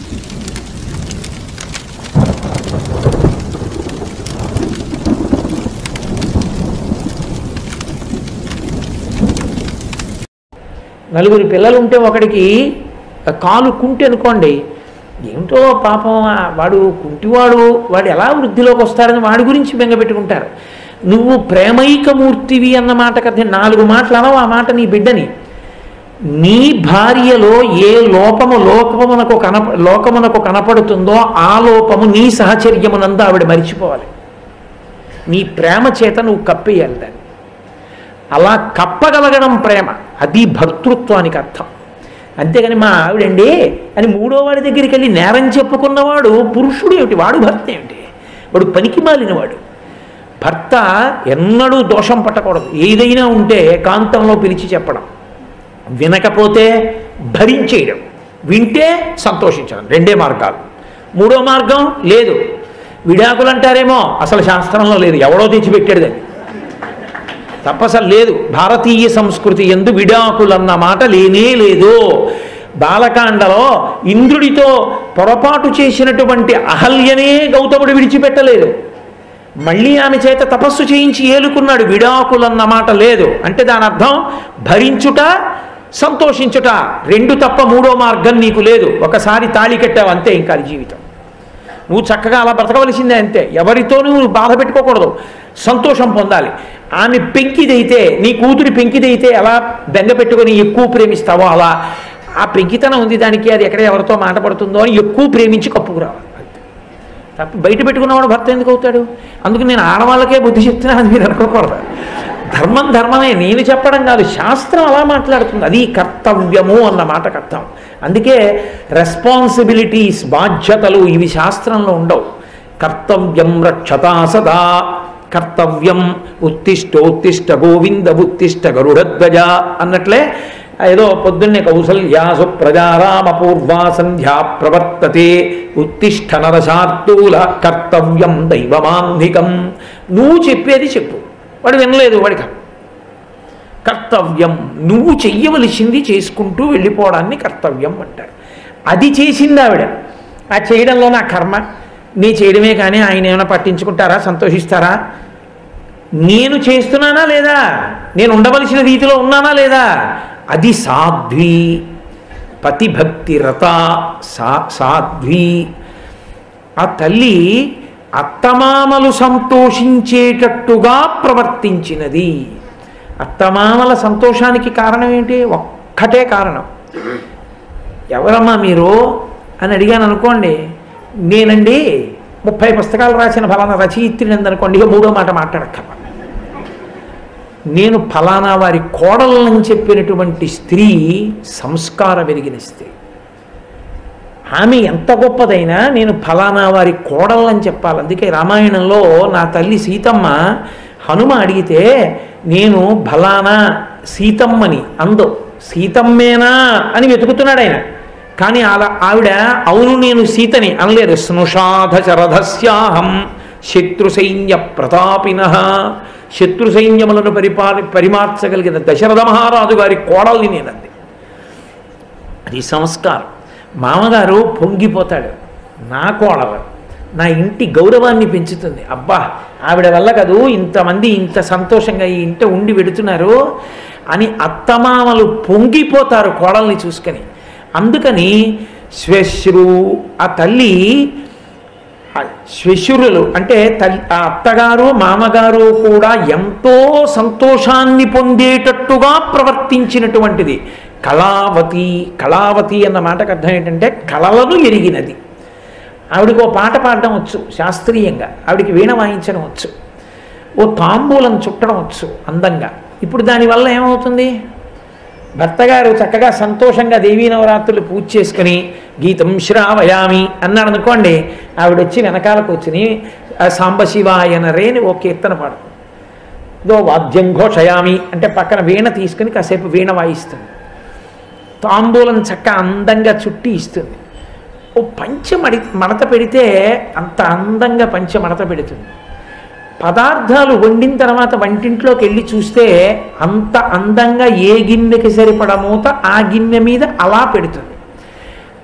నలుగురు పిల్లలు ఉంటే ఒకడికి కాలు కుంటి అనుకోండి ఏమిటో పాపం ఆ వాడు కుంటివాడు వాడు ఎలా వృద్ధిలోకి వస్తాడని వాడి గురించి బెంగపెట్టుకుంటారు నువ్వు ప్రేమైకమూర్తివి అన్న మాట కదా నాలుగు మాటలు అనవు ఆ మాట నీ బిడ్డని నీ భార్యలో ఏ లోపము లోకమునకు కనప లోకమునకు కనపడుతుందో ఆ లోపము నీ సహచర్యమునందు ఆవిడ మరిచిపోవాలి నీ ప్రేమ చేత నువ్వు కప్పేయాలి దాన్ని అలా కప్పగలగడం ప్రేమ అది భర్తృత్వానికి అర్థం అంతేగాని మా ఆవిడండి అని మూడో వాడి దగ్గరికి వెళ్ళి నేరం చెప్పుకున్నవాడు పురుషుడు ఏమిటి వాడు భర్త ఏమిటి వాడు పనికి మాలినవాడు భర్త ఎన్నడూ దోషం పట్టకూడదు ఏదైనా ఉంటే కాంతంలో పిలిచి చెప్పడం వినకపోతే భరించేయడం వింటే సంతోషించడం రెండే మార్గాలు మూడో మార్గం లేదు విడాకులు అంటారేమో అసలు శాస్త్రంలో లేదు ఎవడో తెచ్చిపెట్టాడు దాన్ని తప్పసలు లేదు భారతీయ సంస్కృతి ఎందు విడాకులన్న మాట లేనే లేదు బాలకాండలో ఇంద్రుడితో పొరపాటు చేసినటువంటి అహల్యనే గౌతముడు విడిచిపెట్టలేదు మళ్ళీ ఆమె చేత తపస్సు చేయించి ఏలుకున్నాడు విడాకులన్న మాట లేదు అంటే దాని అర్థం భరించుట సంతోషించుట రెండు తప్ప మూడో మార్గం నీకు లేదు ఒకసారి తాళి కట్టావు అంతే ఇంకా అది జీవితం నువ్వు చక్కగా అలా బ్రతకవలసిందే అంతే ఎవరితో నువ్వు బాధ పెట్టుకోకూడదు సంతోషం పొందాలి ఆమె పెంకిదైతే నీ కూతురి పెంకిదైతే ఎలా బెంగ పెట్టుకొని ఎక్కువ ప్రేమిస్తావో అలా ఆ పెంకితనం ఉంది దానికి అది ఎక్కడ ఎవరితో మాట పడుతుందో అని ఎక్కువ ప్రేమించి కప్పుకురావాలి తప్ప బయట పెట్టుకున్నవాడు భర్త ఎందుకు అవుతాడు అందుకు నేను ఆడవాళ్ళకే బుద్ధి చెప్తున్నా అని మీరు అనుకోకూడదు ధర్మం ధర్మమే నేను చెప్పడం కాదు శాస్త్రం అలా మాట్లాడుతుంది అది కర్తవ్యము అన్న మాటకు అర్థం అందుకే రెస్పాన్సిబిలిటీస్ బాధ్యతలు ఇవి శాస్త్రంలో ఉండవు కర్తవ్యం రక్షతా సదా కర్తవ్యం ఉత్తిష్టోత్తిష్ట గోవింద ఉత్తిష్ట గరుడధ్వజ అన్నట్లే ఏదో పొద్దున్నే కౌసల్యాసు ప్రజారామ పూర్వా సంధ్యా ప్రవర్తతే ఉత్తిష్ట నరశార్దూల కర్తవ్యం దైవమాంధికం నువ్వు చెప్పేది చెప్పు వాడు వినలేదు వాడికి కర్తవ్యం నువ్వు చెయ్యవలసింది చేసుకుంటూ వెళ్ళిపోవడాన్ని కర్తవ్యం అంటారు అది చేసింది ఆవిడ ఆ చేయడంలో నా కర్మ నీ చేయడమే కానీ ఆయన ఏమైనా పట్టించుకుంటారా సంతోషిస్తారా నేను చేస్తున్నానా లేదా నేను ఉండవలసిన రీతిలో ఉన్నానా లేదా అది సాధ్వి పతిభక్తి రత సా సాధ్వి ఆ తల్లి అత్తమామలు సంతోషించేటట్టుగా ప్రవర్తించినది అత్తమామల సంతోషానికి కారణం ఏంటి ఒక్కటే కారణం ఎవరమ్మా మీరు అని అడిగాను అనుకోండి నేనండి ముప్పై పుస్తకాలు రాసిన ఫలానా రచయిత్రిని అనుకోండి ఇక మూడో మాట మాట్లాడక్కర్లా నేను ఫలానా వారి కోడలని చెప్పినటువంటి స్త్రీ సంస్కార వెలిగిన స్త్రీ ఆమె ఎంత గొప్పదైనా నేను ఫలానా వారి కోడలని చెప్పాలి అందుకే రామాయణంలో నా తల్లి సీతమ్మ హనుమ అడిగితే నేను ఫలానా సీతమ్మని అందో సీతమ్మేనా అని వెతుకుతున్నాడు ఆయన కానీ అలా ఆవిడ అవును నేను సీతని అనలేదు స్నుషాధ శరథస్యాహం శత్రు సైన్య ప్రతాపిన శత్రు సైన్యములను పరిపాలి పరిమార్చగలిగిన దశరథ మహారాజు గారి కోడల్ని నేనంది అది సంస్కారం మామగారు పొంగిపోతాడు నా కోడలు నా ఇంటి గౌరవాన్ని పెంచుతుంది అబ్బా ఆవిడ వల్ల కదూ ఇంతమంది ఇంత సంతోషంగా ఈ ఇంట ఉండి వెడుతున్నారు అని అత్తమామలు పొంగిపోతారు కోడల్ని చూసుకొని అందుకని శ్వశ్రు ఆ తల్లి ఆ శ్వశురులు అంటే తల్లి ఆ అత్తగారు మామగారు కూడా ఎంతో సంతోషాన్ని పొందేటట్టుగా ప్రవర్తించినటువంటిది కళావతి కళావతి అన్న మాటకు అర్థం ఏంటంటే కళలను ఎరిగినది ఆవిడకి ఓ పాట పాడడం వచ్చు శాస్త్రీయంగా ఆవిడికి వీణ వాయించడం వచ్చు ఓ తాంబూలం చుట్టడం వచ్చు అందంగా ఇప్పుడు దానివల్ల ఏమవుతుంది భర్తగారు చక్కగా సంతోషంగా దేవీ నవరాత్రులు పూజ చేసుకుని గీతం శ్రావయామి అన్నాడు అనుకోండి ఆవిడ వచ్చి వెనకాల కూర్చుని ఆ సాంబశివాయన రేని ఓ కీర్తన పాడుతుంది ఇదో వాద్యం ఘోషయామి అంటే పక్కన వీణ తీసుకుని కాసేపు వీణ వాయిస్తుంది తాంబూలం చక్క అందంగా చుట్టి ఇస్తుంది ఓ పంచ మడి మడత పెడితే అంత అందంగా పంచ మడత పెడుతుంది పదార్థాలు వండిన తర్వాత వంటింట్లోకి వెళ్ళి చూస్తే అంత అందంగా ఏ గిన్నెకి సరిపడ మూత ఆ గిన్నె మీద అలా పెడుతుంది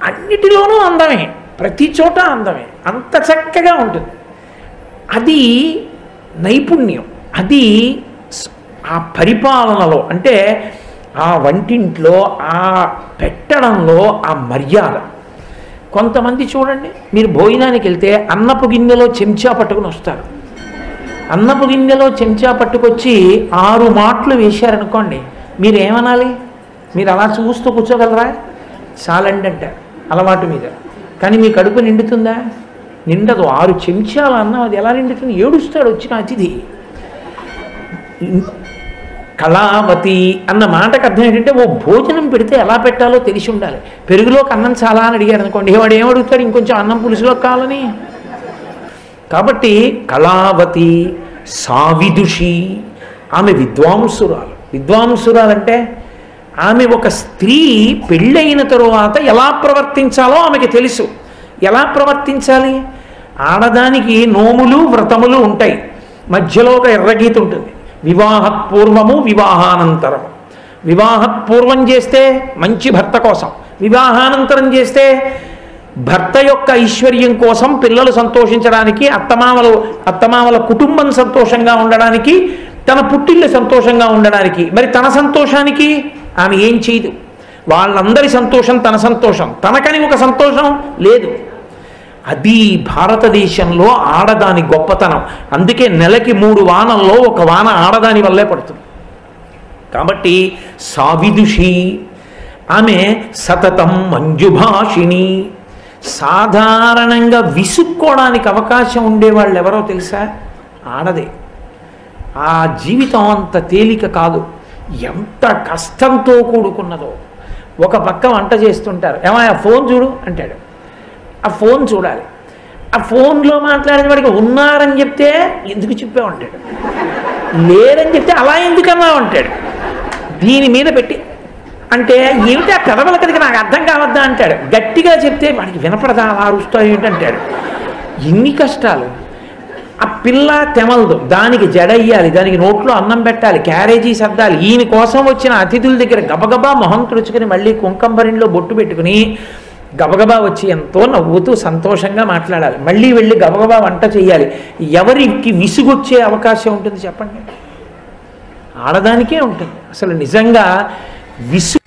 అన్నిటిలోనూ అందమే ప్రతి చోట అందమే అంత చక్కగా ఉంటుంది అది నైపుణ్యం అది స్- ఆ పరిపాలనలో అంటే ఆ వంటింట్లో ఆ పెట్టడంలో ఆ మర్యాద కొంతమంది చూడండి మీరు భోజనానికి వెళ్తే అన్నపు గిన్నెలో చెంచా పట్టుకుని వస్తారు అన్నపు గిన్నెలో చెంచా పట్టుకొచ్చి ఆరు మాటలు వేశారనుకోండి మీరు ఏమనాలి మీరు అలా చూస్తూ కూర్చోగలరా చాలండి అంటారు అలవాటు మీద కానీ మీ కడుపు నిండుతుందా నిండదు ఆరు చెంచాల అన్నం అది ఎలా నిండుతుంది ఏడుస్తాడు వచ్చిన అతిథి కళావతి అన్న మాటకు అర్థం ఏంటంటే ఓ భోజనం పెడితే ఎలా పెట్టాలో తెలిసి ఉండాలి పెరుగులోకి అన్నం చాలా అని అడిగారు అనుకోండి వాడు ఏమడుగుతాడు ఇంకొంచెం అన్నం పులుసులో కావాలని కాబట్టి కళావతి సావిదుషి ఆమె విద్వాంసురాలు విద్వాంసురాలంటే ఆమె ఒక స్త్రీ పెళ్ళైన తరువాత ఎలా ప్రవర్తించాలో ఆమెకి తెలుసు ఎలా ప్రవర్తించాలి ఆడదానికి నోములు వ్రతములు ఉంటాయి మధ్యలో ఒక ఎర్రగీత ఉంటుంది వివాహత్ పూర్వము వివాహానంతరము వివాహత్ పూర్వం చేస్తే మంచి భర్త కోసం వివాహానంతరం చేస్తే భర్త యొక్క ఐశ్వర్యం కోసం పిల్లలు సంతోషించడానికి అత్తమామలు అత్తమామల కుటుంబం సంతోషంగా ఉండడానికి తన పుట్టిల్లు సంతోషంగా ఉండడానికి మరి తన సంతోషానికి ఆమె ఏం చేయదు వాళ్ళందరి సంతోషం తన సంతోషం తనకని ఒక సంతోషం లేదు అది భారతదేశంలో ఆడదాని గొప్పతనం అందుకే నెలకి మూడు వానల్లో ఒక వాన ఆడదాని వల్లే పడుతుంది కాబట్టి సావిదుషి ఆమె సతతం మంజుభాషిణి సాధారణంగా విసుక్కోవడానికి అవకాశం ఉండేవాళ్ళు ఎవరో తెలుసా ఆడదే ఆ జీవితం అంత తేలిక కాదు ఎంత కష్టంతో కూడుకున్నదో ఒక పక్క వంట చేస్తుంటారు ఏమయ్యా ఫోన్ చూడు అంటాడు ఆ ఫోన్ చూడాలి ఆ ఫోన్లో మాట్లాడిన వాడికి ఉన్నారని చెప్తే ఎందుకు చెప్పావు అంటాడు లేరని చెప్తే అలా ఎందుకన్నా అంటాడు దీని మీద పెట్టి అంటే ఏమిటి ఆ కథవల కదికి నాకు అర్థం కావద్దా అంటాడు గట్టిగా చెప్తే వాడికి వినపడదా అలా అరుస్తావు ఏమిటి అంటాడు ఇన్ని కష్టాలు ఆ పిల్ల తెమలదు దానికి జడయ్యాలి దానికి నోట్లో అన్నం పెట్టాలి క్యారేజీ సర్దాలి ఈయన కోసం వచ్చిన అతిథుల దగ్గర గబగబా మొహం తుడుచుకుని మళ్ళీ కుంకంబరిలో బొట్టు పెట్టుకుని గబగబా వచ్చి ఎంతో నవ్వుతూ సంతోషంగా మాట్లాడాలి మళ్ళీ వెళ్ళి గబగబా వంట చేయాలి ఎవరికి విసుగొచ్చే అవకాశం ఉంటుంది చెప్పండి ఆడదానికే ఉంటుంది అసలు నిజంగా విసు